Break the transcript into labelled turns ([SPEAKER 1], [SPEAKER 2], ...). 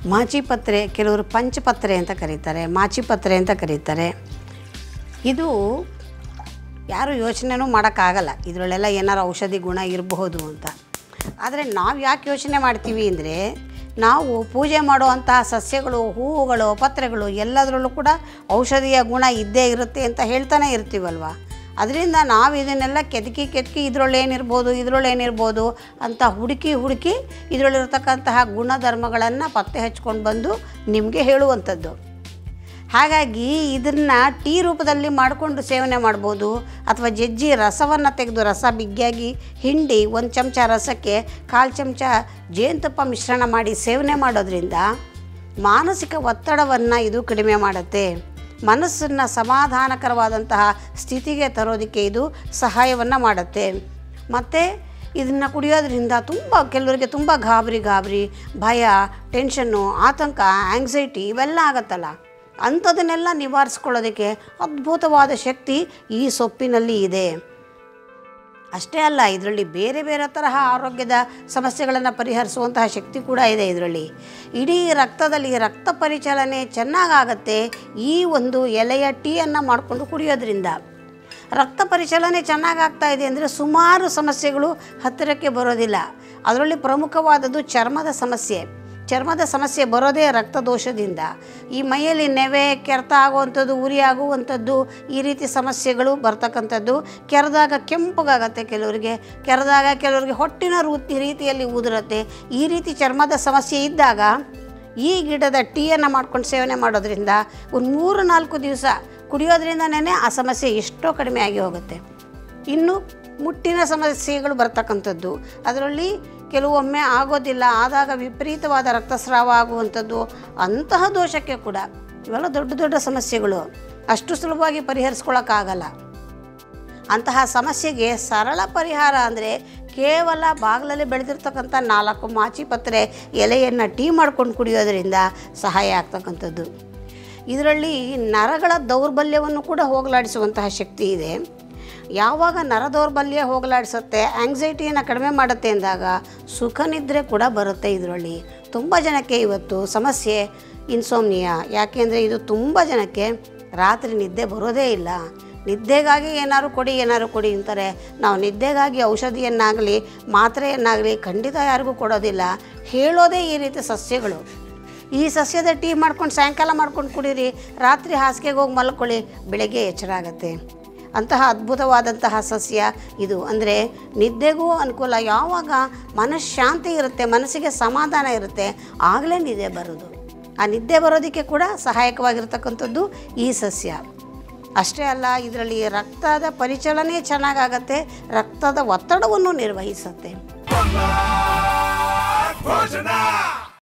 [SPEAKER 1] ಮಾಚಿಪತ್ರೆ ಕೆಲವರು ಪಂಚಪತ್ರೆ ಅಂತ ಕರೀತಾರೆ ಮಾಚಿಪತ್ರೆ ಅಂತ ಕರೀತಾರೆ ಇದು ಯಾರು ಯೋಚನೆನೂ ಮಾಡೋಕ್ಕಾಗಲ್ಲ ಇದರಲ್ಲೆಲ್ಲ ಏನಾರು ಔಷಧಿ ಗುಣ ಇರಬಹುದು ಅಂತ ಆದರೆ ನಾವು ಯಾಕೆ ಯೋಚನೆ ಮಾಡ್ತೀವಿ ಅಂದರೆ ನಾವು ಪೂಜೆ ಮಾಡುವಂತಹ ಸಸ್ಯಗಳು ಹೂವುಗಳು ಪತ್ರೆಗಳು ಎಲ್ಲದರಲ್ಲೂ ಕೂಡ ಔಷಧಿಯ ಗುಣ ಇದ್ದೇ ಇರುತ್ತೆ ಅಂತ ಹೇಳ್ತಾನೆ ಇರ್ತೀವಲ್ವ ಅದರಿಂದ ನಾವು ಇದನ್ನೆಲ್ಲ ಕೆದಕಿ ಕೆದಕಿ ಇದರೊಳಗೆ ಏನಿರ್ಬೋದು ಇದರೊಳಗೆ ಏನಿರ್ಬೋದು ಅಂತ ಹುಡುಕಿ ಹುಡುಕಿ ಇದರಲ್ಲಿರ್ತಕ್ಕಂತಹ ಗುಣಧರ್ಮಗಳನ್ನು ಪತ್ತೆ ಹಚ್ಕೊಂಡು ಬಂದು ನಿಮಗೆ ಹೇಳುವಂಥದ್ದು ಹಾಗಾಗಿ ಇದನ್ನು ಟೀ ರೂಪದಲ್ಲಿ ಮಾಡಿಕೊಂಡು ಸೇವನೆ ಮಾಡ್ಬೋದು ಅಥವಾ ಜಜ್ಜಿ ರಸವನ್ನು ತೆಗೆದು ರಸ ಬಿಗ್ಗಿಯಾಗಿ ಹಿಂಡಿ ಒಂದು ಚಮಚ ರಸಕ್ಕೆ ಕಾಲು ಚಮಚ ಜೇನುತುಪ್ಪ ಮಿಶ್ರಣ ಮಾಡಿ ಸೇವನೆ ಮಾಡೋದ್ರಿಂದ ಮಾನಸಿಕ ಒತ್ತಡವನ್ನು ಇದು ಕಡಿಮೆ ಮಾಡುತ್ತೆ ಮನಸ್ಸನ್ನು ಸಮಾಧಾನಕರವಾದಂತಹ ಸ್ಥಿತಿಗೆ ತರೋದಕ್ಕೆ ಇದು ಸಹಾಯವನ್ನು ಮಾಡುತ್ತೆ ಮತ್ತು ಇದನ್ನು ಕುಡಿಯೋದ್ರಿಂದ ತುಂಬ ಕೆಲವರಿಗೆ ತುಂಬ ಗಾಬರಿ ಗಾಬರಿ ಭಯ ಟೆನ್ಷನ್ನು ಆತಂಕ ಆಂಗ್ಸೈಟಿ ಇವೆಲ್ಲ ಆಗತ್ತಲ್ಲ ಅಂಥದನ್ನೆಲ್ಲ ನಿವಾರಿಸ್ಕೊಳ್ಳೋದಕ್ಕೆ ಅದ್ಭುತವಾದ ಶಕ್ತಿ ಈ ಸೊಪ್ಪಿನಲ್ಲಿ ಇದೆ ಅಷ್ಟೇ ಅಲ್ಲ ಇದರಲ್ಲಿ ಬೇರೆ ಬೇರೆ ತರಹ ಆರೋಗ್ಯದ ಸಮಸ್ಯೆಗಳನ್ನು ಪರಿಹರಿಸುವಂತಹ ಶಕ್ತಿ ಕೂಡ ಇದೆ ಇದರಲ್ಲಿ ಇಡೀ ರಕ್ತದಲ್ಲಿ ರಕ್ತ ಪರಿಚಲನೆ ಚೆನ್ನಾಗಾಗತ್ತೆ ಈ ಒಂದು ಎಲೆಯ ಟೀಯನ್ನು ಮಾಡಿಕೊಂಡು ಕುಡಿಯೋದ್ರಿಂದ ರಕ್ತ ಪರಿಚಲನೆ ಚೆನ್ನಾಗಾಗ್ತಾ ಇದೆ ಅಂದರೆ ಸುಮಾರು ಸಮಸ್ಯೆಗಳು ಹತ್ತಿರಕ್ಕೆ ಬರೋದಿಲ್ಲ ಅದರಲ್ಲಿ ಪ್ರಮುಖವಾದದ್ದು ಚರ್ಮದ ಸಮಸ್ಯೆ ಚರ್ಮದ ಸಮಸ್ಯೆ ಬರೋದೇ ರಕ್ತದೋಷದಿಂದ ಈ ಮೈಯಲ್ಲಿ ನೆವೆ ಕೆರೆತ ಆಗುವಂಥದ್ದು ಉರಿ ಆಗುವಂಥದ್ದು ಈ ರೀತಿ ಸಮಸ್ಯೆಗಳು ಬರ್ತಕ್ಕಂಥದ್ದು ಕೆರೆದಾಗ ಕೆಂಪಗಾಗತ್ತೆ ಕೆಲವರಿಗೆ ಕೆರೆದಾಗ ಕೆಲವರಿಗೆ ಹೊಟ್ಟಿನ ರೂತಿ ರೀತಿಯಲ್ಲಿ ಉದುರತ್ತೆ ಈ ರೀತಿ ಚರ್ಮದ ಸಮಸ್ಯೆ ಇದ್ದಾಗ ಈ ಗಿಡದ ಟೀಯನ್ನು ಮಾಡ್ಕೊಂಡು ಸೇವನೆ ಮಾಡೋದ್ರಿಂದ ಒಂದು ಮೂರು ನಾಲ್ಕು ದಿವಸ ಕುಡಿಯೋದ್ರಿಂದನೇ ಆ ಸಮಸ್ಯೆ ಎಷ್ಟೋ ಕಡಿಮೆ ಆಗಿ ಹೋಗುತ್ತೆ ಇನ್ನು ಮುಟ್ಟಿನ ಸಮಸ್ಯೆಗಳು ಬರ್ತಕ್ಕಂಥದ್ದು ಅದರಲ್ಲಿ ಕೆಲವೊಮ್ಮೆ ಆಗೋದಿಲ್ಲ ಆದಾಗ ವಿಪರೀತವಾದ ರಕ್ತಸ್ರಾವ ಆಗುವಂಥದ್ದು ಅಂತಹ ದೋಷಕ್ಕೆ ಕೂಡ ಇವೆಲ್ಲ ದೊಡ್ಡ ದೊಡ್ಡ ಸಮಸ್ಯೆಗಳು ಅಷ್ಟು ಸುಲಭವಾಗಿ ಪರಿಹರಿಸ್ಕೊಳ್ಳೋಕ್ಕಾಗಲ್ಲ ಅಂತಹ ಸಮಸ್ಯೆಗೆ ಸರಳ ಪರಿಹಾರ ಅಂದರೆ ಕೇವಲ ಬಾಗಿಲಲ್ಲಿ ಬೆಳೆದಿರ್ತಕ್ಕಂಥ ನಾಲ್ಕು ಮಾಚಿಪತ್ರೆ ಎಲೆಯನ್ನು ಟೀ ಮಾಡ್ಕೊಂಡು ಕುಡಿಯೋದ್ರಿಂದ ಸಹಾಯ ಆಗ್ತಕ್ಕಂಥದ್ದು ಇದರಲ್ಲಿ ನರಗಳ ದೌರ್ಬಲ್ಯವನ್ನು ಕೂಡ ಹೋಗಲಾಡಿಸುವಂತಹ ಶಕ್ತಿ ಇದೆ ಯಾವಾಗ ನರ ದೌರ್ಬಲ್ಯ ಹೋಗಲಾಡಿಸುತ್ತೆ ಆಂಗ್ಸೈಟಿಯನ್ನು ಕಡಿಮೆ ಮಾಡುತ್ತೆ ಅಂದಾಗ ಸುಖ ನಿದ್ರೆ ಕೂಡ ಬರುತ್ತೆ ಇದರಲ್ಲಿ ತುಂಬ ಜನಕ್ಕೆ ಇವತ್ತು ಸಮಸ್ಯೆ ಇನ್ಸೋಮ್ನಿಯಾ ಯಾಕೆಂದರೆ ಇದು ತುಂಬ ಜನಕ್ಕೆ ರಾತ್ರಿ ನಿದ್ದೆ ಬರೋದೇ ಇಲ್ಲ ನಿದ್ದೆಗಾಗಿ ಏನಾದ್ರು ಕೊಡಿ ಏನಾದ್ರು ಕೊಡಿ ಅಂತಾರೆ ನಾವು ನಿದ್ದೆಗಾಗಿ ಔಷಧಿಯನ್ನಾಗಲಿ ಮಾತ್ರೆಯನ್ನಾಗಲಿ ಖಂಡಿತ ಯಾರಿಗೂ ಕೊಡೋದಿಲ್ಲ ಹೇಳೋದೇ ಈ ರೀತಿ ಸಸ್ಯಗಳು ಈ ಸಸ್ಯದ ಟೀ ಮಾಡ್ಕೊಂಡು ಸಾಯಂಕಾಲ ಮಾಡ್ಕೊಂಡು ಕುಡೀರಿ ರಾತ್ರಿ ಹಾಸಿಗೆಗೆ ಹೋಗಿ ಮಲ್ಕೊಳ್ಳಿ ಬೆಳಗ್ಗೆ ಎಚ್ಚರ ಆಗುತ್ತೆ ಅಂತಹ ಅದ್ಭುತವಾದಂತಹ ಸಸ್ಯ ಇದು ಅಂದರೆ ನಿದ್ದೆಗೂ ಅನುಕೂಲ ಯಾವಾಗ ಮನಃಶಾಂತಿ ಇರುತ್ತೆ ಮನಸ್ಸಿಗೆ ಸಮಾಧಾನ ಇರುತ್ತೆ ಆಗಲೇ ನಿದ್ದೆ ಬರೋದು ಆ ನಿದ್ದೆ ಬರೋದಕ್ಕೆ ಕೂಡ ಸಹಾಯಕವಾಗಿರ್ತಕ್ಕಂಥದ್ದು ಈ ಸಸ್ಯ ಅಷ್ಟೇ ಅಲ್ಲ ಇದರಲ್ಲಿ ರಕ್ತದ ಪರಿಚಲನೆ ಚೆನ್ನಾಗಾಗತ್ತೆ ರಕ್ತದ ಒತ್ತಡವನ್ನು ನಿರ್ವಹಿಸುತ್ತೆ
[SPEAKER 2] ಭೋಜನ